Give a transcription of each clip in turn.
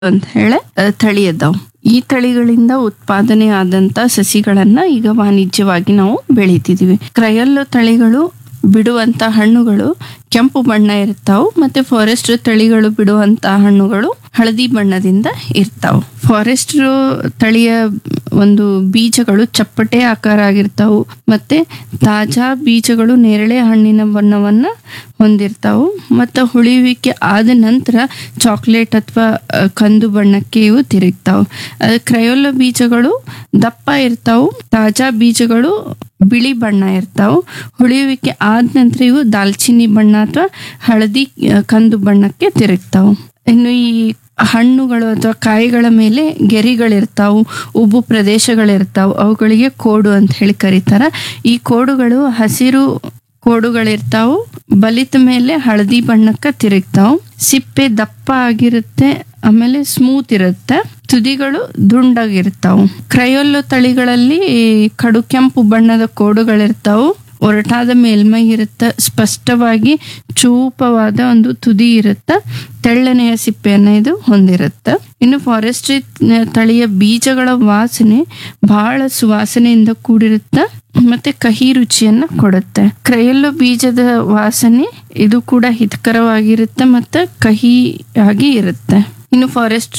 ಅಂತ ಹೇಳಿ ಅಹ್, ತಳಿ ಅದಾವ್ ಈ ತಳಿಗಳಿಂದ ಉತ್ಪಾದನೆ ಆದಂತ ಸಸಿಗಳನ್ನ ಈಗ ವಾಣಿಜ್ಯವಾಗಿ ನಾವು ಬೆಳಿತಿದೀವಿ ಕ್ರಯಲ್ ತಳಿಗಳು ಬಿಡುವಂತ ಹಣ್ಣುಗಳು ಕೆಂಪು ಬಣ್ಣ ಇರ್ತಾವು ಮತ್ತೆ ಫಾರೆಸ್ಟ್ ತಳಿಗಳು ಬಿಡುವಂತ ಹಣ್ಣುಗಳು ಹಳದಿ ಬಣ್ಣದಿಂದ ಇರ್ತಾವು ಫಾರೆಸ್ಟ್ ತಳಿಯ ಒಂದು ಬೀಜಗಳು ಚಪ್ಪಟೆ ಆಕಾರ ಆಗಿರ್ತಾವು ಮತ್ತೆ ತಾಜಾ ಬೀಜಗಳು ನೇರಳೆ ಹಣ್ಣಿನ ಬಣ್ಣವನ್ನ ಹೊಂದಿರ್ತಾವು ಮತ್ತು ಹುಳಿಯುವಿಕೆ ಆದ ನಂತರ ಚಾಕ್ಲೇಟ್ ಅಥವಾ ಕಂದು ಬಣ್ಣಕ್ಕೆ ಇವು ತಿರುಗ್ತಾವು ಅಹ್, ಕ್ರಯೋಲ ಬೀಜಗಳು ದಪ್ಪ ಇರ್ತಾವು ತಾಜಾ ಬೀಜಗಳು ಬಿಳಿ ಬಣ್ಣ ಇರ್ತಾವು ಹುಳಿಯುವಿಕೆ ಆದ ನಂತರ ಇವು ದಾಲ್ಚಿನ್ನಿ ಬಣ್ಣ ಅಥವಾ ಹಳದಿ ಅಹ್, ಕಂದು ಬಣ್ಣಕ್ಕೆ ತಿರುಗ್ತಾವು ಇನ್ನು ಈ ಹಣ್ಣುಗಳು ಅಥವಾ ಕಾಯಿಗಳ ಮೇಲೆ ಗೆರಿಗಳಿರ್ತಾವು ಉಬ್ಬು ಪ್ರದೇಶಗಳಿರ್ತಾವು ಅವುಗಳಿಗೆ ಕೋಡು ಅಂತ ಹೇಳಿ ಕರೀತಾರ ಈ ಕೋಡುಗಳು ಹಸಿರು ಕೋಡುಗಳಿರ್ತಾವು ಬಲಿತ ಮೇಲೆ ಹಳದಿ ಬಣ್ಣಕ್ಕೆ ತಿರುಗ್ತಾವು ಸಿಪ್ಪೆ ದಪ್ಪ ಆಗಿರುತ್ತೆ ಆಮೇಲೆ ಸ್ಮೂತ್ ಇರುತ್ತೆ ತುದಿಗಳು ದುಂಡಾಗಿರ್ತಾವು ಕ್ರಯೋಲ್ಲೋ ತಳಿಗಳಲ್ಲಿ ಕಡು ಕೆಂಪು ಬಣ್ಣದ ಕೋಡುಗಳಿರ್ತಾವು ಒರಟಾದ ಮೇಲ್ಮೈ ಇರುತ್ತೆ ಸ್ಪಷ್ಟವಾಗಿ ಚೂಪವಾದ ಒಂದು ತುದಿ ಇರುತ್ತೆ ತೆಳ್ಳನೆಯ ಸಿಪ್ಪೆಯನ್ನ ಇದು ಹೊಂದಿರುತ್ತೆ ಇನ್ನು ಫಾರೆಸ್ಟ್ರಿ ತಳಿಯ ಬೀಜಗಳ ವಾಸನೆ ಬಹಳ ಸುವಾಸನೆಯಿಂದ ಕೂಡಿರುತ್ತೆ ಮತ್ತೆ ಕಹಿ ರುಚಿಯನ್ನ ಕೊಡುತ್ತೆ ಕ್ರಯಲ್ಲು ಬೀಜದ ವಾಸನೆ ಇದು ಕೂಡ ಹಿತಕರವಾಗಿರುತ್ತೆ ಮತ್ತೆ ಕಹಿಯಾಗಿ ಇರುತ್ತೆ ಇನ್ನು ಫಾರೆಸ್ಟ್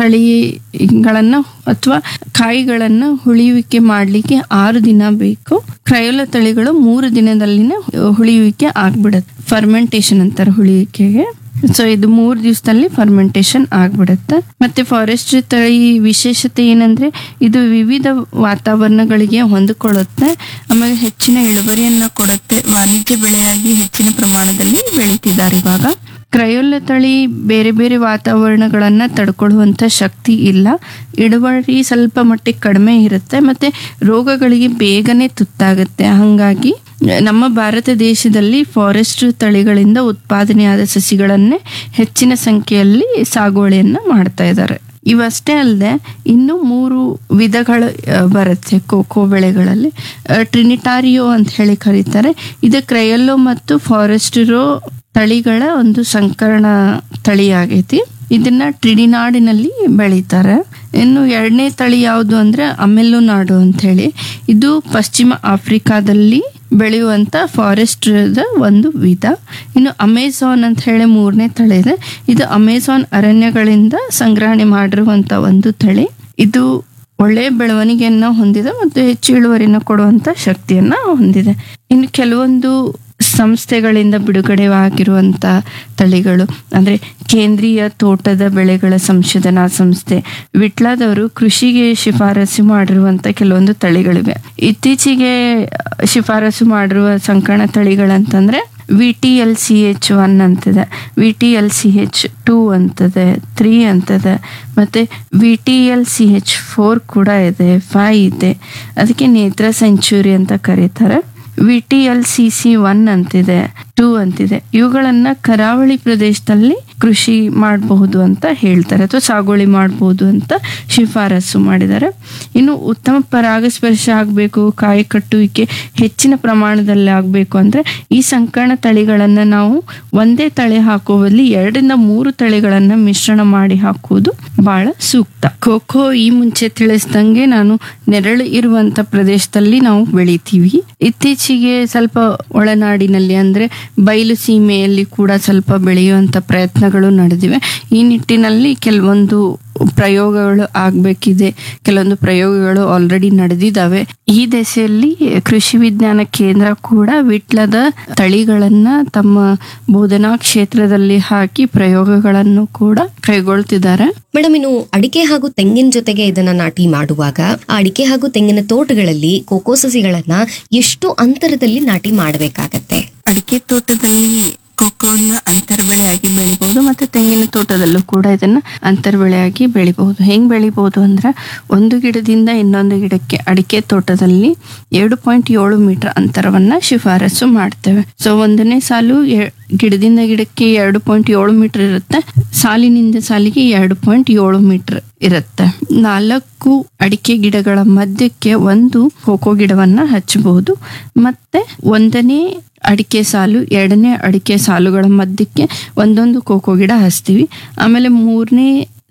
ತಳಿಗಳನ್ನ ಅಥವಾ ಕಾಯಿಗಳನ್ನ ಹುಳಿಯುವಿಕೆ ಮಾಡ್ಲಿಕ್ಕೆ ಆರು ದಿನ ಬೇಕು ಕ್ರಯೋಲ ತಳಿಗಳು ಮೂರು ದಿನದಲ್ಲಿನೇ ಹುಳಿಯುವಿಕೆ ಆಗ್ಬಿಡುತ್ತೆ ಫರ್ಮೆಂಟೇಶನ್ ಅಂತಾರೆ ಹುಳಿಯುವಿಕೆಗೆ ಸೊ ಇದು ಮೂರು ದಿವಸದಲ್ಲಿ ಫರ್ಮೆಂಟೇಶನ್ ಆಗ್ಬಿಡುತ್ತೆ ಮತ್ತೆ ಫಾರೆಸ್ಟ್ ತಳಿ ವಿಶೇಷತೆ ಏನಂದ್ರೆ ಇದು ವಿವಿಧ ವಾತಾವರಣಗಳಿಗೆ ಹೊಂದಿಕೊಳ್ಳುತ್ತೆ ಆಮೇಲೆ ಹೆಚ್ಚಿನ ಇಳುವರಿಯನ್ನ ಕೊಡುತ್ತೆ ವಾಣಿಜ್ಯ ಬೆಳೆಯಾಗಿ ಹೆಚ್ಚಿನ ಪ್ರಮಾಣದಲ್ಲಿ ಬೆಳೀತಿದ್ದಾರೆ ಇವಾಗ ಕ್ರಯೋಲ ತಳಿ ಬೇರೆ ಬೇರೆ ವಾತಾವರಣಗಳನ್ನ ತಡ್ಕೊಳ್ಳುವಂತ ಶಕ್ತಿ ಇಲ್ಲ ಇಳುವರಿ ಸ್ವಲ್ಪ ಮಟ್ಟಿಗೆ ಕಡಿಮೆ ಇರುತ್ತೆ ಮತ್ತೆ ರೋಗಗಳಿಗೆ ಬೇಗನೆ ತುತ್ತಾಗುತ್ತೆ ಹಂಗಾಗಿ ನಮ್ಮ ಭಾರತ ದೇಶದಲ್ಲಿ ಫಾರೆಸ್ಟ್ ತಳಿಗಳಿಂದ ಉತ್ಪಾದನೆಯಾದ ಸಸಿಗಳನ್ನೇ ಹೆಚ್ಚಿನ ಸಂಖ್ಯೆಯಲ್ಲಿ ಸಾಗುವಳಿಯನ್ನ ಮಾಡ್ತಾ ಇದ್ದಾರೆ ಇವಷ್ಟೇ ಅಲ್ಲದೆ ಇನ್ನು ಮೂರು ವಿಧಗಳು ಆ, ಬರುತ್ತೆ ಕೋಕೋ ಬೆಳೆಗಳಲ್ಲಿ ಆ, ಟ್ರಿನಿಟಾರಿಯೋ ಅಂತ ಹೇಳಿ ಕರೀತಾರೆ ಇದು ಕ್ರಯಲ್ಲೋ ಮತ್ತು ಫಾರೆಸ್ಟಿರೋ ತಳಿಗಳ ಒಂದು ಸಂಕರಣ ತಳಿ ಆಗೈತಿ ಇದನ್ನ ಟ್ರಿಡಿನಾಡಿನಲ್ಲಿ ಬೆಳೀತಾರೆ ಇನ್ನು ಎರಡನೇ ತಳಿ ಯಾವುದು ಅಂದ್ರೆ ಅಮೆಲ್ಲುನಾಡು ಅಂತ ಹೇಳಿ ಇದು ಪಶ್ಚಿಮ ಆಫ್ರಿಕಾದಲ್ಲಿ ಬೆಳೆಯುವಂತ ಫಾರೆಸ್ಟ್ ಒಂದು ವಿಧ ಇನ್ನು ಅಮೆಝಾನ್ ಅಂತ ಹೇಳಿ ಮೂರನೇ ತಳಿ ಇದೆ ಇದು ಅಮೆಝಾನ್ ಅರಣ್ಯಗಳಿಂದ ಸಂಗ್ರಹಣೆ ಮಾಡಿರುವಂತ ಒಂದು ತಳಿ ಇದು ಒಳ್ಳೆಯ ಬೆಳವಣಿಗೆಯನ್ನ ಹೊಂದಿದೆ ಮತ್ತು ಹೆಚ್ಚು ಇಳುವರಿನ ಕೊಡುವಂತ ಶಕ್ತಿಯನ್ನ ಹೊಂದಿದೆ ಇನ್ನು ಕೆಲವೊಂದು ಸಂಸ್ಥೆಗಳಿಂದ ಬಿಡುಗಡೆ ಆಗಿರುವಂತ ತಳಿಗಳು ಅಂದ್ರೆ ಕೇಂದ್ರೀಯ ತೋಟದ ಬೆಳೆಗಳ ಸಂಶೋಧನಾ ಸಂಸ್ಥೆ ವಿಟ್ಲಾದವರು ಕೃಷಿಗೆ ಶಿಫಾರಸು ಮಾಡಿರುವಂತ ಕೆಲವೊಂದು ತಳಿಗಳಿವೆ ಇತ್ತೀಚೆಗೆ ಶಿಫಾರಸು ಮಾಡಿರುವ ಸಂಕರಣ ತಳಿಗಳಂತಂದ್ರೆ V T L C H one ಅಂತಿದೆ V T L C H two ಅಂತದೆ ತ್ರೀ ಅಂತದೆ ಮತ್ತೆ V T L C H four ಕೂಡ ಇದೆ ಫೈ ಇದೆ ಅದಕ್ಕೆ ನೇತ್ರ ಸೆಂಚುರಿ ಅಂತ ಕರೀತಾರೆ V T L C C one ಅಂತಿದೆ ಟೂ ಅಂತಿದೆ ಇವುಗಳನ್ನ ಕರಾವಳಿ ಪ್ರದೇಶದಲ್ಲಿ ಕೃಷಿ ಮಾಡಬಹುದು ಅಂತ ಹೇಳ್ತಾರೆ ಅಥವಾ ಸಾಗುವಳಿ ಮಾಡಬಹುದು ಅಂತ ಶಿಫಾರಸು ಮಾಡಿದ್ದಾರೆ ಇನ್ನು ಉತ್ತಮ ಪರಾಗಸ್ಪರ್ಶ ಆಗಬೇಕು ಕಾಯಿ ಕಟ್ಟುವಿಕೆ ಹೆಚ್ಚಿನ ಪ್ರಮಾಣದಲ್ಲಿ ಆಗಬೇಕು ಅಂದ್ರೆ ಈ ಸಂಕರಣ ತಳಿಗಳನ್ನ ನಾವು ಒಂದೇ ತಳಿ ಹಾಕೋ ಬದಲು ಎರಡರಿಂದ ಮೂರು ತಳಿಗಳನ್ನ ಮಿಶ್ರಣ ಮಾಡಿ ಹಾಕುವುದು ಬಹಳ ಸೂಕ್ತ ಖೋಖೋ ಈ ಮುಂಚೆ ತಿಳಿಸ್ದಂಗೆ ನಾನು ನೆರಳು ಇರುವಂತ ಪ್ರದೇಶದಲ್ಲಿ ನಾವು ಬೆಳಿತೀವಿ ಇತ್ತೀಚೆಗೆ ಸ್ವಲ್ಪ ಒಳನಾಡಿನಲ್ಲಿ ಅಂದ್ರೆ ಬಯಲು ಸೀಮೆಯಲ್ಲಿ ಕೂಡ ಸ್ವಲ್ಪ ಬೆಳೆಯುವಂತ ಪ್ರಯತ್ನಗಳು ನಡೆದಿವೆ ಈ ನಿಟ್ಟಿನಲ್ಲಿ ಕೆಲವೊಂದು ಪ್ರಯೋಗಗಳು ಆಗ್ಬೇಕಿದೆ ಕೆಲವೊಂದು ಪ್ರಯೋಗಗಳು ಆಲ್ರೆಡಿ ನಡೆದಿದ್ದಾವೆ ಈ ದೆಸೆಯಲ್ಲಿ ಕೃಷಿ ವಿಜ್ಞಾನ ಕೇಂದ್ರ ಕೂಡ ವಿಟ್ಲದ ತಳಿಗಳನ್ನ ತಮ್ಮ ಬೋಧನಾ ಕ್ಷೇತ್ರದಲ್ಲಿ ಹಾಕಿ ಪ್ರಯೋಗಗಳನ್ನು ಕೂಡ ಕೈಗೊಳ್ತಿದ್ದಾರೆ ಮೇಡಮ್ ಇನ್ನು ಅಡಿಕೆ ಹಾಗೂ ತೆಂಗಿನ ಜೊತೆಗೆ ಇದನ್ನ ನಾಟಿ ಮಾಡುವಾಗ ಆ ಅಡಿಕೆ ಹಾಗೂ ತೆಂಗಿನ ತೋಟಗಳಲ್ಲಿ ಕೋಕೋ ಸಸಿಗಳನ್ನ ಎಷ್ಟು ಅಂತರದಲ್ಲಿ ನಾಟಿ ಮಾಡಬೇಕಾಗತ್ತೆ ಅಡಿಕೆ ತೋಟದಲ್ಲಿ ಕೊಕ್ಕೋನ ಅಂತರ ಬೆಳೆಯಾಗಿ ಬೆಳಿಬಹುದು ಮತ್ತೆ ತೆಂಗಿನ ತೋಟದಲ್ಲೂ ಕೂಡ ಇದನ್ನ ಅಂತರ ಬೆಳೆಯಾಗಿ ಬೆಳಿಬಹುದು ಹೆಂಗ್ ಬೆಳಿಬಹುದು ಅಂದ್ರೆ ಒಂದು ಗಿಡದಿಂದ ಇನ್ನೊಂದು ಗಿಡಕ್ಕೆ ಅಡಿಕೆ ತೋಟದಲ್ಲಿ ಎರಡು ಪಾಯಿಂಟ್ ಏಳು ಮೀಟರ್ ಅಂತರವನ್ನ ಶಿಫಾರಸು ಮಾಡ್ತೇವೆ ಸೊ ಒಂದನೇ ಸಾಲು ಎ- ಗಿಡದಿಂದ ಗಿಡಕ್ಕೆ ಎರಡು ಪಾಯಿಂಟ್ ಏಳು ಮೀಟರ್ ಇರುತ್ತೆ ಸಾಲಿನಿಂದ ಸಾಲಿಗೆ ಎರಡು ಪಾಯಿಂಟ್ ಏಳು ಮೀಟರ್ ಇರುತ್ತೆ ನಾಲ್ಕು ಅಡಿಕೆ ಗಿಡಗಳ ಮಧ್ಯಕ್ಕೆ ಒಂದು ಕೋಕೋ ಗಿಡವನ್ನ ಹಚ್ಚಬಹುದು ಮತ್ತೆ ಒಂದನೇ ಅಡಿಕೆ ಸಾಲು ಎರಡನೇ ಅಡಿಕೆ ಸಾಲುಗಳ ಮಧ್ಯಕ್ಕೆ ಒಂದೊಂದು ಕೋಕೋ ಗಿಡ ಹಚ್ತೀವಿ ಆಮೇಲೆ ಮೂರನೇ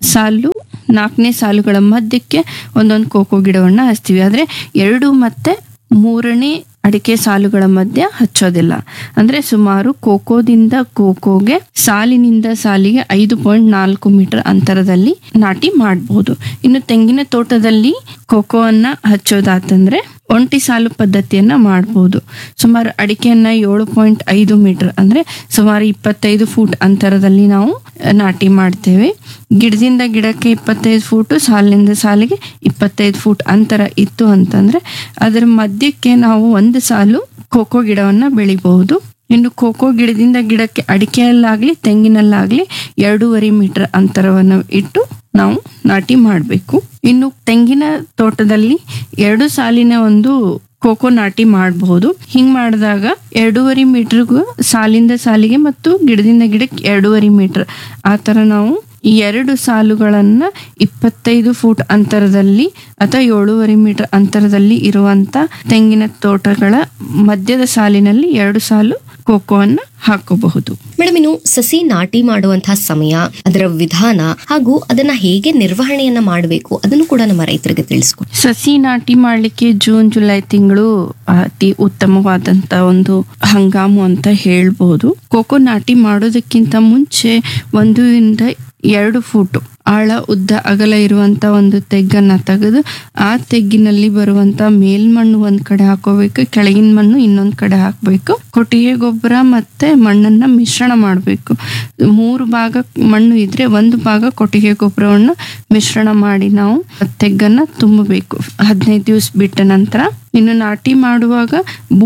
ಸಾಲು ನಾಲ್ಕನೇ ಸಾಲುಗಳ ಮಧ್ಯಕ್ಕೆ ಒಂದೊಂದು ಕೋಕೋ ಗಿಡವನ್ನ ಹಚ್ತೀವಿ ಆದ್ರೆ ಎರಡು ಮತ್ತೆ ಮೂರನೇ ಅಡಿಕೆ ಸಾಲುಗಳ ಮಧ್ಯ ಹಚ್ಚೋದಿಲ್ಲ ಅಂದ್ರೆ ಸುಮಾರು ಕೋಕೋದಿಂದ ಕೋಕೋಗೆ ಸಾಲಿನಿಂದ ಸಾಲಿಗೆ ಐದು ಪಾಯಿಂಟ್ ನಾಲ್ಕು ಮೀಟರ್ ಅಂತರದಲ್ಲಿ ನಾಟಿ ಮಾಡಬಹುದು ಇನ್ನು ತೆಂಗಿನ ತೋಟದಲ್ಲಿ ಕೋಕೋವನ್ನ ಹಚ್ಚೋದಾತಂದ್ರೆ ಒಂಟಿ ಸಾಲು ಪದ್ಧತಿಯನ್ನ ಮಾಡಬಹುದು ಸುಮಾರು ಅಡಿಕೆಯನ್ನ ಏಳು ಪಾಯಿಂಟ್ ಐದು ಮೀಟರ್ ಅಂದ್ರೆ ಸುಮಾರು ಇಪ್ಪತ್ತೈದು ಫೂಟ್ ಅಂತರದಲ್ಲಿ ನಾವು ನಾಟಿ ಮಾಡ್ತೇವೆ ಗಿಡದಿಂದ ಗಿಡಕ್ಕೆ ಇಪ್ಪತ್ತೈದು ಫೂಟು ಸಾಲಿನಿಂದ ಸಾಲಿಗೆ ಇಪ್ಪತ್ತೈದು ಫೂಟ್ ಅಂತರ ಇತ್ತು ಅಂತಂದ್ರೆ ಅದರ ಮಧ್ಯಕ್ಕೆ ನಾವು ಒಂದು ಸಾಲು ಕೋಕೋ ಗಿಡವನ್ನ ಬೆಳಿಬಹುದು ಇನ್ನು ಕೋಕೋ ಗಿಡದಿಂದ ಗಿಡಕ್ಕೆ ಅಡಿಕೆಯಲ್ಲಾಗ್ಲಿ ತೆಂಗಿನಲ್ಲಾಗ್ಲಿ ಎರಡೂವರೆ ಮೀಟರ್ ಅಂತರವನ್ನು ಇಟ್ಟು ನಾವು ನಾಟಿ ಮಾಡಬೇಕು ಇನ್ನು ತೆಂಗಿನ ತೋಟದಲ್ಲಿ ಎರಡು ಸಾಲಿನ ಒಂದು ಕೋಕೋ ನಾಟಿ ಮಾಡಬಹುದು ಹಿಂಗ್ ಮಾಡಿದಾಗ ಎರಡೂವರೆ ಮೀಟರ್ಗೂ ಸಾಲಿಂದ ಸಾಲಿಗೆ ಮತ್ತು ಗಿಡದಿಂದ ಗಿಡಕ್ಕೆ ಎರಡೂವರೆ ಮೀಟರ್ ಆ ಥರ ನಾವು ಈ ಎರಡು ಸಾಲುಗಳನ್ನ ಇಪ್ಪತ್ತೈದು ಫೂಟ್ ಅಂತರದಲ್ಲಿ ಅಥವಾ ಏಳೂವರೆ ಮೀಟರ್ ಅಂತರದಲ್ಲಿ ಇರುವಂತ ತೆಂಗಿನ ತೋಟಗಳ ಮಧ್ಯದ ಸಾಲಿನಲ್ಲಿ ಎರಡು ಸಾಲು ಕೋಕೋವನ್ನ ಹಾಕಬಹುದು ಮೇಡಮ್ ಇನ್ನು ಸಸಿ ನಾಟಿ ಮಾಡುವಂತಹ ಸಮಯ ಅದರ ವಿಧಾನ ಹಾಗೂ ಅದನ್ನ ಹೇಗೆ ನಿರ್ವಹಣೆಯನ್ನ ಮಾಡಬೇಕು ಅದನ್ನು ಕೂಡ ನಮ್ಮ ರೈತರಿಗೆ ತಿಳಿಸ್ಕೊಡಿ ಸಸಿ ನಾಟಿ ಮಾಡ್ಲಿಕ್ಕೆ ಜೂನ್ ಜುಲೈ ತಿಂಗಳು ಅತಿ ಉತ್ತಮವಾದಂತ ಒಂದು ಹಂಗಾಮು ಅಂತ ಹೇಳ್ಬೋದು ಕೋಕೋ ನಾಟಿ ಮಾಡೋದಕ್ಕಿಂತ ಮುಂಚೆ ಒಂದು ಇಂದ ಎರಡು ಫೂಟ್ ಆಳ ಉದ್ದ ಅಗಲ ಇರುವಂತ ಒಂದು ತೆಗ್ಗನ್ನ ತೆಗೆದು ಆ ತೆಗ್ಗಿನಲ್ಲಿ ಬರುವಂತ ಮೇಲ್ಮಣ್ಣು ಒಂದ್ ಕಡೆ ಹಾಕೋಬೇಕು ಕೆಳಗಿನ ಮಣ್ಣು ಇನ್ನೊಂದ್ ಕಡೆ ಹಾಕ್ಬೇಕು ಕೊಟ್ಟಿಗೆ ಗೊಬ್ಬರ ಮತ್ತೆ ಮಣ್ಣನ್ನ ಮಿಶ್ರಣ ಮಾಡಬೇಕು ಮೂರು ಭಾಗ ಮಣ್ಣು ಇದ್ರೆ ಒಂದು ಭಾಗ ಕೊಟ್ಟಿಗೆ ಗೊಬ್ಬರವನ್ನು ಮಿಶ್ರಣ ಮಾಡಿ ನಾವು ತೆಗ್ಗನ್ನ ತುಂಬಬೇಕು ಹದಿನೈದು ದಿವಸ ಬಿಟ್ಟ ನಂತರ ಇನ್ನು ನಾಟಿ ಮಾಡುವಾಗ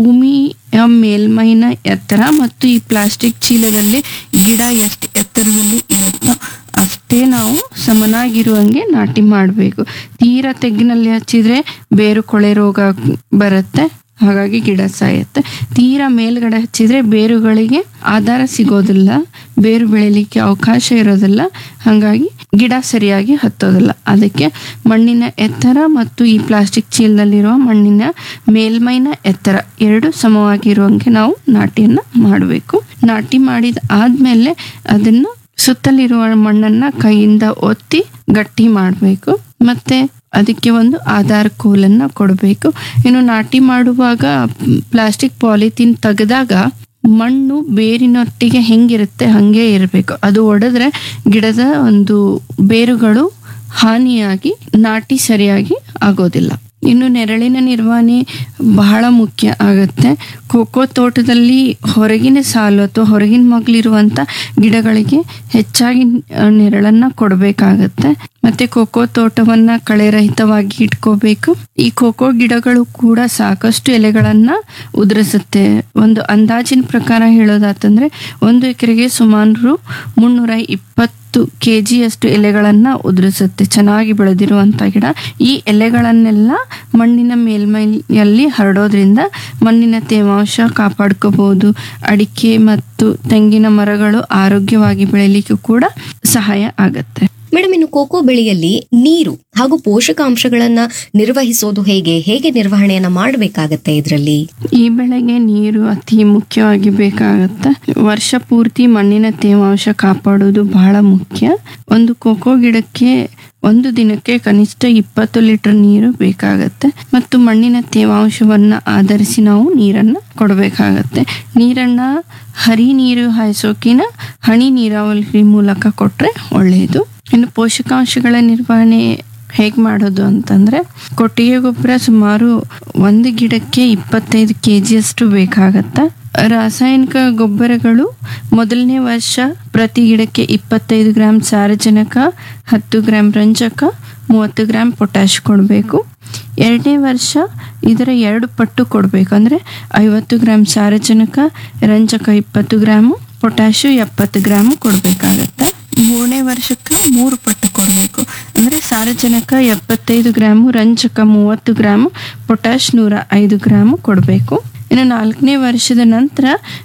ಭೂಮಿಯ ಮೇಲ್ಮೈನ ಎತ್ತರ ಮತ್ತು ಈ ಪ್ಲಾಸ್ಟಿಕ್ ಚೀಲದಲ್ಲಿ ಗಿಡ ಎಷ್ಟು ಎತ್ತರದಲ್ಲಿ ಇರುತ್ತೋ ಅಷ್ಟೇ ನಾವು ಸಮನಾಗಿರುವಂಗೆ ನಾಟಿ ಮಾಡಬೇಕು ತೀರಾ ತೆಗ್ಗಿನಲ್ಲಿ ಹಚ್ಚಿದ್ರೆ ಬೇರು ಕೊಳೆ ರೋಗ ಬರುತ್ತೆ ಹಾಗಾಗಿ ಗಿಡ ಸಾಯುತ್ತೆ ತೀರಾ ಮೇಲ್ಗಡೆ ಹಚ್ಚಿದ್ರೆ ಬೇರುಗಳಿಗೆ ಆಧಾರ ಸಿಗೋದಿಲ್ಲ ಬೇರು ಬೆಳಿಲಿಕ್ಕೆ ಅವಕಾಶ ಇರೋದಿಲ್ಲ ಹಾಗಾಗಿ ಗಿಡ ಸರಿಯಾಗಿ ಹತ್ತೋದಿಲ್ಲ ಅದಕ್ಕೆ ಮಣ್ಣಿನ ಎತ್ತರ ಮತ್ತು ಈ ಪ್ಲಾಸ್ಟಿಕ್ ಚೀಲದಲ್ಲಿರುವ ಮಣ್ಣಿನ ಮೇಲ್ಮೈನ ಎತ್ತರ ಎರಡು ಸಮವಾಗಿರುವಂಗೆ ನಾವು ನಾಟಿಯನ್ನ ಮಾಡಬೇಕು ನಾಟಿ ಮಾಡಿದ ಆದ್ಮೇಲೆ ಅದನ್ನ ಸುತ್ತಲಿರುವ ಮಣ್ಣನ್ನ ಕೈಯಿಂದ ಒತ್ತಿ ಗಟ್ಟಿ ಮಾಡಬೇಕು ಮತ್ತೆ ಅದಕ್ಕೆ ಒಂದು ಆಧಾರ್ ಕೋಲನ್ನ ಕೊಡಬೇಕು ಇನ್ನು ನಾಟಿ ಮಾಡುವಾಗ ಪ್ಲಾಸ್ಟಿಕ್ ಪಾಲಿಥೀನ್ ತೆಗೆದಾಗ ಮಣ್ಣು ಬೇರಿನೊಟ್ಟಿಗೆ ಹೆಂಗಿರುತ್ತೆ ಹಂಗೆ ಇರಬೇಕು ಅದು ಒಡೆದ್ರೆ ಗಿಡದ ಒಂದು ಬೇರುಗಳು ಹಾನಿಯಾಗಿ ನಾಟಿ ಸರಿಯಾಗಿ ಆಗೋದಿಲ್ಲ ಇನ್ನು ನೆರಳಿನ ನಿರ್ವಹಣೆ ಬಹಳ ಮುಖ್ಯ ಆಗುತ್ತೆ ಕೋಕೋ ತೋಟದಲ್ಲಿ ಹೊರಗಿನ ಸಾಲು ಅಥವಾ ಹೊರಗಿನ ಮಗ್ಲಿರುವಂತ ಗಿಡಗಳಿಗೆ ಹೆಚ್ಚಾಗಿ ಆ, ನೆರಳನ್ನ ಕೊಡಬೇಕಾಗತ್ತೆ ಮತ್ತೆ ಕೋಕೋ ತೋಟವನ್ನ ಕಳೆರಹಿತವಾಗಿ ಇಟ್ಕೋಬೇಕು ಈ ಕೋಕೋ ಗಿಡಗಳು ಕೂಡ ಸಾಕಷ್ಟು ಎಲೆಗಳನ್ನ ಉದುರಿಸುತ್ತೆ ಒಂದು ಅಂದಾಜಿನ ಪ್ರಕಾರ ಹೇಳೋದಾತಂದ್ರೆ ಒಂದು ಎಕರೆಗೆ ಸುಮಾರು ಮುನ್ನೂರ ಇಪ್ಪತ್ತು ಕೆ ಜಿಯಷ್ಟು ಎಲೆಗಳನ್ನ ಉದುರಿಸುತ್ತೆ ಚೆನ್ನಾಗಿ ಬೆಳೆದಿರುವಂತ ಗಿಡ ಈ ಎಲೆಗಳನ್ನೆಲ್ಲ ಮಣ್ಣಿನ ಮೇಲ್ಮೈಯಲ್ಲಿ ಹರಡೋದ್ರಿಂದ ಮಣ್ಣಿನ ತೇವಾಂಶ ಕಾಪಾಡ್ಕೋಬಹುದು ಅಡಿಕೆ ಮತ್ತು ತೆಂಗಿನ ಮರಗಳು ಆರೋಗ್ಯವಾಗಿ ಬೆಳಿಲಿಕ್ಕೂ ಕೂಡ ಸಹಾಯ ಆಗತ್ತೆ ಮೇಡಮ್ ಇನ್ನು ಕೋಕೋ ಬೆಳೆಯಲ್ಲಿ ನೀರು ಹಾಗೂ ಪೋಷಕಾಂಶಗಳನ್ನ ನಿರ್ವಹಿಸೋದು ಹೇಗೆ ಹೇಗೆ ನಿರ್ವಹಣೆಯನ್ನ ಮಾಡಬೇಕಾಗತ್ತೆ ಇದರಲ್ಲಿ ಈ ಬೆಳೆಗೆ ನೀರು ಅತಿ ಮುಖ್ಯವಾಗಿ ಬೇಕಾಗತ್ತೆ ವರ್ಷ ಪೂರ್ತಿ ಮಣ್ಣಿನ ತೇವಾಂಶ ಕಾಪಾಡೋದು ಬಹಳ ಮುಖ್ಯ ಒಂದು ಕೋಕೋ ಗಿಡಕ್ಕೆ ಒಂದು ದಿನಕ್ಕೆ ಕನಿಷ್ಠ ಇಪ್ಪತ್ತು ಲೀಟರ್ ನೀರು ಬೇಕಾಗತ್ತೆ ಮತ್ತು ಮಣ್ಣಿನ ತೇವಾಂಶವನ್ನ ಆಧರಿಸಿ ನಾವು ನೀರನ್ನ ಕೊಡಬೇಕಾಗತ್ತೆ ನೀರನ್ನ ಹರಿ ನೀರು ಹಾಯಿಸೋಕಿನ ಹನಿ ನೀರಾವರಿ ಮೂಲಕ ಕೊಟ್ರೆ ಒಳ್ಳೆಯದು ಇನ್ನು ಪೋಷಕಾಂಶಗಳ ನಿರ್ವಹಣೆ ಹೇಗೆ ಮಾಡೋದು ಅಂತಂದ್ರೆ ಕೊಟ್ಟಿಗೆ ಗೊಬ್ಬರ ಸುಮಾರು ಒಂದು ಗಿಡಕ್ಕೆ ಇಪ್ಪತ್ತೈದು ಕೆ ಜಿಯಷ್ಟು ಬೇಕಾಗತ್ತೆ ರಾಸಾಯನಿಕ ಗೊಬ್ಬರಗಳು ಮೊದಲನೇ ವರ್ಷ ಪ್ರತಿ ಗಿಡಕ್ಕೆ ಇಪ್ಪತ್ತೈದು ಗ್ರಾಂ ಸಾರಜನಕ ಹತ್ತು ಗ್ರಾಂ ರಂಜಕ ಮೂವತ್ತು ಗ್ರಾಂ ಪೊಟ್ಯಾಶ್ ಕೊಡಬೇಕು ಎರಡನೇ ವರ್ಷ ಇದರ ಎರಡು ಪಟ್ಟು ಕೊಡಬೇಕು ಅಂದರೆ ಐವತ್ತು ಗ್ರಾಂ ಸಾರಜನಕ ರಂಜಕ ಇಪ್ಪತ್ತು ಗ್ರಾಮು ಪೊಟ್ಯಾಶು ಎಪ್ಪತ್ತು ಗ್ರಾಮು ಕೊಡಬೇಕಾಗತ್ತೆ ಮೂರನೇ ವರ್ಷಕ್ಕೆ ಮೂರು ಪಟ್ಟು ಕೊಡಬೇಕು ಅಂದರೆ ಸಾರಜನಕ ಎಪ್ಪತ್ತೈದು ಗ್ರಾಮು ರಂಜಕ ಮೂವತ್ತು ಗ್ರಾಮು ಪೊಟ್ಯಾಶ್ ನೂರ ಐದು ಗ್ರಾಮು ಕೊಡಬೇಕು ಇನ್ನು ನಾಲ್ಕನೇ ವರ್ಷದ ನಂತರ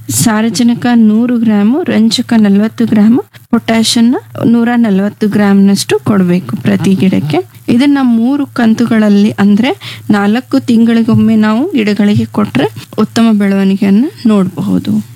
ಸಾರಜನಕ ನೂರು ಗ್ರಾಮು ರಂಜಕ ನಲವತ್ತು ಗ್ರಾಮು ಪೊಟ್ಯಾಷನ್ನ ನೂರ ನಲವತ್ತು ಗ್ರಾಮ್ನಷ್ಟು ಕೊಡಬೇಕು ಪ್ರತಿ ಗಿಡಕ್ಕೆ ಇದನ್ನ ಮೂರು ಕಂತುಗಳಲ್ಲಿ ಅಂದ್ರೆ ನಾಲ್ಕು ತಿಂಗಳಿಗೊಮ್ಮೆ ನಾವು ಗಿಡಗಳಿಗೆ ಕೊಟ್ರೆ ಉತ್ತಮ ಬೆಳವಣಿಗೆಯನ್ನ ನೋಡಬಹುದು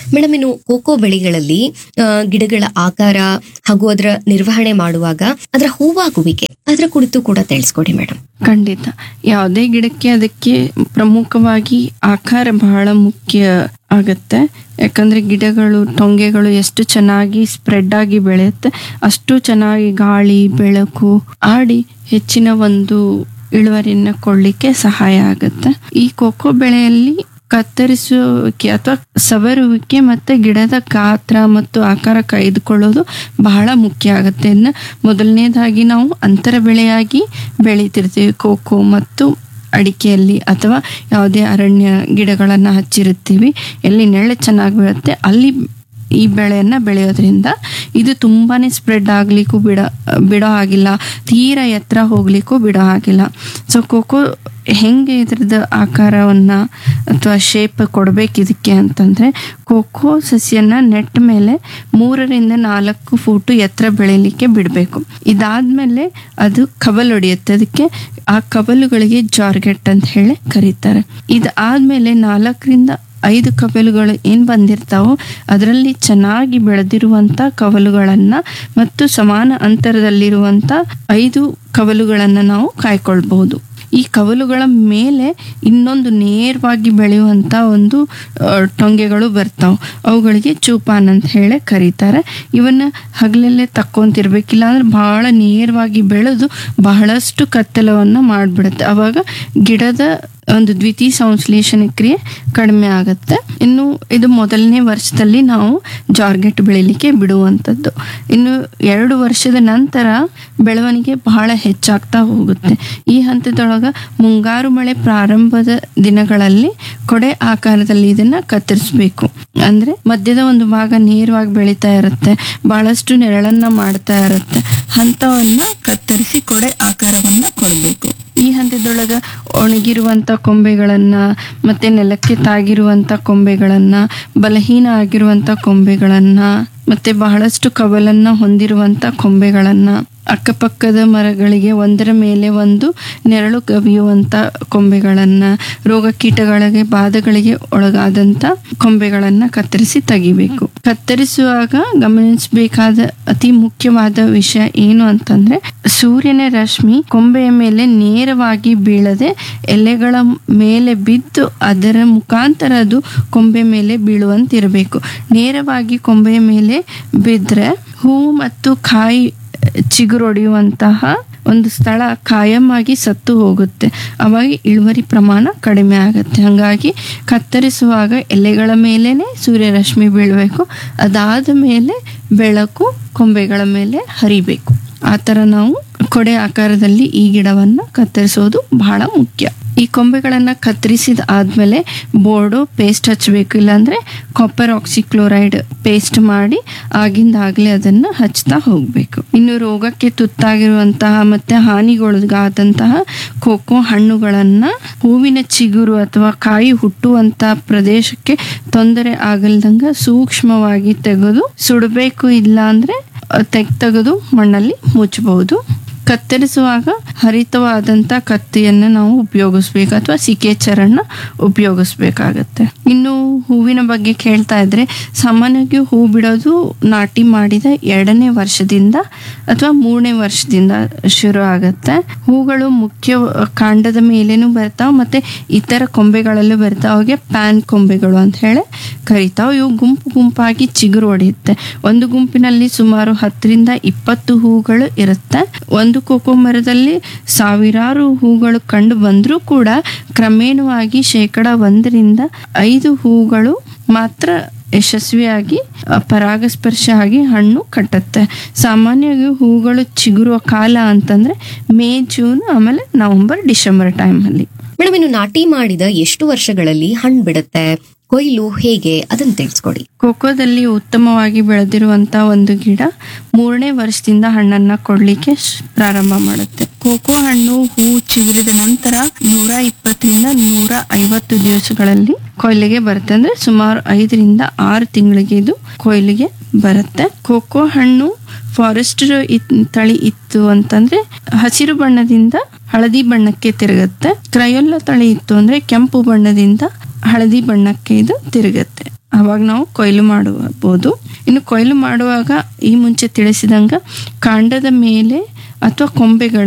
ಮೇಡಮ್ ಇನ್ನು ಕೋಕೋ ಬೆಳೆಗಳಲ್ಲಿ ಆ, ಗಿಡಗಳ ಆಕಾರ ಹಾಗೂ ಅದರ ನಿರ್ವಹಣೆ ಮಾಡುವಾಗ ಅದರ ಹೂವಾಗುವಿಕೆ ಅದರ ಕುರಿತು ಕೂಡ ತಿಳಿಸ್ಕೊಡಿ ಮೇಡಮ್ ಖಂಡಿತ ಯಾವುದೇ ಗಿಡಕ್ಕೆ ಅದಕ್ಕೆ ಪ್ರಮುಖವಾಗಿ ಆಕಾರ ಬಹಳ ಮುಖ್ಯ ಆಗತ್ತೆ ಯಾಕಂದ್ರೆ ಗಿಡಗಳು ಟೊಂಗೆಗಳು ಎಷ್ಟು ಚೆನ್ನಾಗಿ ಸ್ಪ್ರೆಡ್ ಆಗಿ ಬೆಳೆಯುತ್ತೆ ಅಷ್ಟು ಚೆನ್ನಾಗಿ ಗಾಳಿ ಬೆಳಕು ಆಡಿ ಹೆಚ್ಚಿನ ಒಂದು ಇಳುವರಿಯನ್ನ ಕೊಡ್ಲಿಕ್ಕೆ ಸಹಾಯ ಆಗುತ್ತೆ ಈ ಕೋಕೋ ಬೆಳೆಯಲ್ಲಿ ಕತ್ತರಿಸುವಿಕೆ ಅಥವಾ ಸವರುವಿಕೆ ಮತ್ತೆ ಗಿಡದ ಗಾತ್ರ ಮತ್ತು ಆಕಾರ ಕಾಯ್ದುಕೊಳ್ಳೋದು ಬಹಳ ಮುಖ್ಯ ಆಗುತ್ತೆ ಇನ್ನು ಮೊದಲನೇದಾಗಿ ನಾವು ಅಂತರ ಬೆಳೆಯಾಗಿ ಬೆಳಿತಿರ್ತೀವಿ ಕೋಕೋ ಮತ್ತು ಅಡಿಕೆಯಲ್ಲಿ ಅಥವಾ ಯಾವುದೇ ಅರಣ್ಯ ಗಿಡಗಳನ್ನು ಹಚ್ಚಿರುತ್ತೀವಿ ಎಲ್ಲಿ ನೆರಳು ಚೆನ್ನಾಗಿ ಬೀಳುತ್ತೆ ಅಲ್ಲಿ ಈ ಬೆಳೆಯನ್ನ ಬೆಳೆಯೋದ್ರಿಂದ ಇದು ತುಂಬಾನೇ ಸ್ಪ್ರೆಡ್ ಆಗ್ಲಿಕ್ಕೂ ಬಿಡ ಬಿಡೋ ಆಗಿಲ್ಲ ತೀರಾ ಎತ್ತರ ಹೋಗ್ಲಿಕ್ಕೂ ಬಿಡೋ ಆಗಿಲ್ಲ ಸೊ ಕೋಕೋ ಹೆಂಗೆ ಇದ್ರದ್ದು ಆಕಾರವನ್ನ ಅಥವಾ ಶೇಪ್ ಕೊಡ್ಬೇಕು ಇದಕ್ಕೆ ಅಂತಂದ್ರೆ ಕೋಕೋ ಸಸಿಯನ್ನ ನೆಟ್ ಮೇಲೆ ಮೂರರಿಂದ ನಾಲ್ಕು ಫೂಟು ಎತ್ತರ ಬೆಳಿಲಿಕ್ಕೆ ಬಿಡಬೇಕು ಇದಾದ್ಮೇಲೆ ಅದು ಕವಲ್ ಹೊಡೆಯುತ್ತೆ ಅದಕ್ಕೆ ಆ ಕವಲುಗಳಿಗೆ ಜಾರ್ಗೆಟ್ ಅಂತ ಹೇಳಿ ಕರೀತಾರೆ ಇದಾದ್ಮೇಲೆ ನಾಲ್ಕರಿಂದ ಐದು ಕವಲುಗಳು ಏನು ಬಂದಿರ್ತಾವೋ ಅದರಲ್ಲಿ ಚೆನ್ನಾಗಿ ಬೆಳೆದಿರುವಂಥ ಕವಲುಗಳನ್ನ ಮತ್ತು ಸಮಾನ ಅಂತರದಲ್ಲಿರುವಂಥ ಐದು ಕವಲುಗಳನ್ನು ನಾವು ಕಾಯ್ಕೊಳ್ಬಹುದು ಈ ಕವಲುಗಳ ಮೇಲೆ ಇನ್ನೊಂದು ನೇರವಾಗಿ ಬೆಳೆಯುವಂಥ ಒಂದು ಆ, ಟೊಂಗೆಗಳು ಬರ್ತಾವೆ ಅವುಗಳಿಗೆ ಚೂಪಾನ್ ಅಂತ ಹೇಳಿ ಕರೀತಾರೆ ಇವನ್ನ ಹಗಲಲ್ಲೇ ತಕ್ಕೊಂತಿರ್ಬೇಕಿಲ್ಲ ಅಂದ್ರೆ ಬಹಳ ನೇರವಾಗಿ ಬೆಳೆದು ಬಹಳಷ್ಟು ಕತ್ತಲವನ್ನು ಮಾಡಿಬಿಡುತ್ತೆ ಅವಾಗ ಗಿಡದ ಒಂದು ದ್ವಿತೀಯ ಸಂಶ್ಲೇಷಣೆ ಕ್ರಿಯೆ ಕಡಿಮೆ ಆಗುತ್ತೆ ಇನ್ನು ಇದು ಮೊದಲನೇ ವರ್ಷದಲ್ಲಿ ನಾವು ಜಾರ್ಗೆಟ್ ಬೆಳಿಲಿಕ್ಕೆ ಬಿಡುವಂಥದ್ದು ಇನ್ನು ಎರಡು ವರ್ಷದ ನಂತರ ಬೆಳವಣಿಗೆ ಬಹಳ ಹೆಚ್ಚಾಗ್ತಾ ಹೋಗುತ್ತೆ ಈ ಹಂತದೊಳಗ ಮುಂಗಾರು ಮಳೆ ಪ್ರಾರಂಭದ ದಿನಗಳಲ್ಲಿ ಕೊಡೆ ಆಕಾರದಲ್ಲಿ ಇದನ್ನ ಕತ್ತರಿಸ್ಬೇಕು ಅಂದ್ರೆ ಮಧ್ಯದ ಒಂದು ಭಾಗ ನೇರವಾಗಿ ಬೆಳೀತಾ ಇರುತ್ತೆ ಬಹಳಷ್ಟು ನೆರಳನ್ನ ಮಾಡ್ತಾ ಇರುತ್ತೆ ಹಂತವನ್ನ ಕತ್ತರಿಸಿ ಕೊಡೆ ಆಕಾರವನ್ನ ಕೊಡಬೇಕು ಈ ಹಂತದೊಳಗ ಒಣಗಿರುವಂತ ಕೊಂಬೆಗಳನ್ನ ಮತ್ತೆ ನೆಲಕ್ಕೆ ತಾಗಿರುವಂತ ಕೊಂಬೆಗಳನ್ನ ಬಲಹೀನ ಆಗಿರುವಂತ ಕೊಂಬೆಗಳನ್ನ ಮತ್ತೆ ಬಹಳಷ್ಟು ಕವಲನ್ನ ಹೊಂದಿರುವಂತ ಕೊಂಬೆಗಳನ್ನ ಅಕ್ಕಪಕ್ಕದ ಮರಗಳಿಗೆ ಒಂದರ ಮೇಲೆ ಒಂದು ನೆರಳು ಕವಿಯುವಂತ ಕೊಂಬೆಗಳನ್ನ ರೋಗ ಕೀಟಗಳಿಗೆ ಬಾಧಗಳಿಗೆ ಒಳಗಾದಂತ ಕೊಂಬೆಗಳನ್ನ ಕತ್ತರಿಸಿ ತೆಗಿಬೇಕು ಕತ್ತರಿಸುವಾಗ ಗಮನಿಸಬೇಕಾದ ಅತಿ ಮುಖ್ಯವಾದ ವಿಷಯ ಏನು ಅಂತಂದ್ರೆ ಸೂರ್ಯನ ರಶ್ಮಿ ಕೊಂಬೆಯ ಮೇಲೆ ನೇರವಾಗಿ ಬೀಳದೆ ಎಲೆಗಳ ಮೇಲೆ ಬಿದ್ದು ಅದರ ಮುಖಾಂತರ ಅದು ಕೊಂಬೆ ಮೇಲೆ ಬೀಳುವಂತಿರಬೇಕು ನೇರವಾಗಿ ಕೊಂಬೆಯ ಮೇಲೆ ಬಿದ್ದರೆ ಹೂವು ಮತ್ತು ಕಾಯಿ ಚಿಗುರೊಡೆಯುವಂತಹ ಒಂದು ಸ್ಥಳ ಕಾಯಂ ಆಗಿ ಸತ್ತು ಹೋಗುತ್ತೆ ಅವಾಗ ಇಳುವರಿ ಪ್ರಮಾಣ ಕಡಿಮೆ ಆಗುತ್ತೆ ಹಾಗಾಗಿ ಕತ್ತರಿಸುವಾಗ ಎಲೆಗಳ ಮೇಲೇನೆ ಸೂರ್ಯರಶ್ಮಿ ಬೀಳಬೇಕು ಅದಾದ ಮೇಲೆ ಬೆಳಕು ಕೊಂಬೆಗಳ ಮೇಲೆ ಹರಿಬೇಕು ಆ ಥರ ನಾವು ಕೊಡೆ ಆಕಾರದಲ್ಲಿ ಈ ಗಿಡವನ್ನು ಕತ್ತರಿಸೋದು ಬಹಳ ಮುಖ್ಯ ಈ ಕೊಂಬೆಗಳನ್ನು ಕತ್ತರಿಸಿದ ಆದಮೇಲೆ ಬೋರ್ಡು ಪೇಸ್ಟ್ ಹಚ್ಚಬೇಕು ಇಲ್ಲಾಂದರೆ ಕಾಪರ್ ಆಕ್ಸಿಕ್ಲೋರೈಡ್ ಪೇಸ್ಟ್ ಮಾಡಿ ಆಗಿಂದಾಗಲೇ ಅದನ್ನು ಹಚ್ತಾ ಹೋಗಬೇಕು ಇನ್ನು ರೋಗಕ್ಕೆ ತುತ್ತಾಗಿರುವಂತಹ ಮತ್ತು ಹಾನಿಗೊಳಗಾದಂತಹ ಕೋಕೋ ಹಣ್ಣುಗಳನ್ನು ಹೂವಿನ ಚಿಗುರು ಅಥವಾ ಕಾಯಿ ಹುಟ್ಟುವಂಥ ಪ್ರದೇಶಕ್ಕೆ ತೊಂದರೆ ಆಗಲ್ದಂಗೆ ಸೂಕ್ಷ್ಮವಾಗಿ ತೆಗೆದು ಸುಡಬೇಕು ಇಲ್ಲ ಅಂದರೆ ತೆಗ್ ತೆಗೆದು ಮಣ್ಣಲ್ಲಿ ಮುಚ್ಚಬಹುದು ಕತ್ತರಿಸುವಾಗ ಹರಿತವಾದಂಥ ಕತ್ತಿಯನ್ನು ನಾವು ಉಪಯೋಗಿಸ್ಬೇಕು ಅಥವಾ ಸಿಕೆ ಚರಣ ಉಪಯೋಗಿಸ್ಬೇಕಾಗತ್ತೆ ಇನ್ನು ಹೂವಿನ ಬಗ್ಗೆ ಕೇಳ್ತಾ ಇದ್ರೆ ಸಾಮಾನ್ಯವಾಗಿ ಹೂ ಬಿಡೋದು ನಾಟಿ ಮಾಡಿದ ಎರಡನೇ ವರ್ಷದಿಂದ ಅಥವಾ ಮೂರನೇ ವರ್ಷದಿಂದ ಶುರು ಆಗತ್ತೆ ಹೂಗಳು ಮುಖ್ಯ ಕಾಂಡದ ಮೇಲೇನು ಬರ್ತಾವ ಮತ್ತೆ ಇತರ ಕೊಂಬೆಗಳಲ್ಲೂ ಬರ್ತಾವ ಅವಾಗೆ ಪ್ಯಾನ್ ಕೊಂಬೆಗಳು ಅಂತ ಹೇಳಿ ಕರಿತಾವ ಇವು ಗುಂಪು ಗುಂಪಾಗಿ ಚಿಗುರು ಹೊಡೆಯುತ್ತೆ ಒಂದು ಗುಂಪಿನಲ್ಲಿ ಸುಮಾರು ಹತ್ತರಿಂದ ಇಪ್ಪತ್ತು ಹೂಗಳು ಇರುತ್ತೆ ಒಂದು ಕೋಕೋ ಮರದಲ್ಲಿ ಸಾವಿರಾರು ಹೂಗಳು ಕಂಡು ಬಂದರೂ ಕೂಡ ಕ್ರಮೇಣವಾಗಿ ಶೇಕಡ ಒಂದರಿಂದ ಐದು ಹೂಗಳು ಮಾತ್ರ ಯಶಸ್ವಿಯಾಗಿ ಅ, ಪರಾಗಸ್ಪರ್ಶ ಆಗಿ ಹಣ್ಣು ಕಟ್ಟುತ್ತೆ ಸಾಮಾನ್ಯವಾಗಿ ಹೂಗಳು ಚಿಗುರುವ ಕಾಲ ಅಂತಂದ್ರೆ ಮೇ ಜೂನ್ ಆಮೇಲೆ ನವೆಂಬರ್ ಡಿಸೆಂಬರ್ ಟೈಮಲ್ಲಿ ಮೇಡಮ್ ಇನ್ನು ನಾಟಿ ಮಾಡಿದ ಎಷ್ಟು ವರ್ಷಗಳಲ್ಲಿ ಹಣ್ಣು ಬಿಡುತ್ತೆ ಕೊಯ್ಲು ಹೇಗೆ ಅದನ್ನ ತಿಳಿಸ್ಕೊಡಿ ಕೋಕೋದಲ್ಲಿ ಉತ್ತಮವಾಗಿ ಬೆಳೆದಿರುವಂತ ಒಂದು ಗಿಡ ಮೂರನೇ ವರ್ಷದಿಂದ ಹಣ್ಣನ್ನ ಕೊಡ್ಲಿಕ್ಕೆ ಶ್- ಪ್ರಾರಂಭ ಮಾಡುತ್ತೆ ಕೋಕೋ ಹಣ್ಣು ಹೂ ಚಿಗುರಿದ ನಂತರ ನೂರ ಇಪ್ಪತ್ತರಿಂದ ನೂರ ಐವತ್ತು ದಿವಸಗಳಲ್ಲಿ ಕೊಯ್ಲಿಗೆ ಬರುತ್ತೆ ಅಂದ್ರೆ ಸುಮಾರು ಐದರಿಂದ ಆರು ತಿಂಗಳಿಗೆ ಇದು ಕೊಯ್ಲಿಗೆ ಬರುತ್ತೆ ಕೋಕೋ ಹಣ್ಣು ಫಾರೆಸ್ಟ್ ತಳಿ ಇತ್ತು ಅಂತಂದ್ರೆ ಹಸಿರು ಬಣ್ಣದಿಂದ ಹಳದಿ ಬಣ್ಣಕ್ಕೆ ತಿರುಗುತ್ತೆ ಕ್ರಯೋಲ್ಲ ತಳಿ ಇತ್ತು ಅಂದ್ರೆ ಕೆಂಪು ಬಣ್ಣದಿಂದ ಹಳದಿ ಬಣ್ಣಕ್ಕೆ ಇದು ತಿರುಗುತ್ತೆ ಅವಾಗ ನಾವು ಕೊಯ್ಲು ಮಾಡಬಹುದು ಇನ್ನು ಕೊಯ್ಲು ಮಾಡುವಾಗ ಈ ಮುಂಚೆ ತಿಳಿಸಿದಂಗ ಕಾಂಡದ ಮೇಲೆ ಅಥವಾ ಕೊಂಬೆಗಳ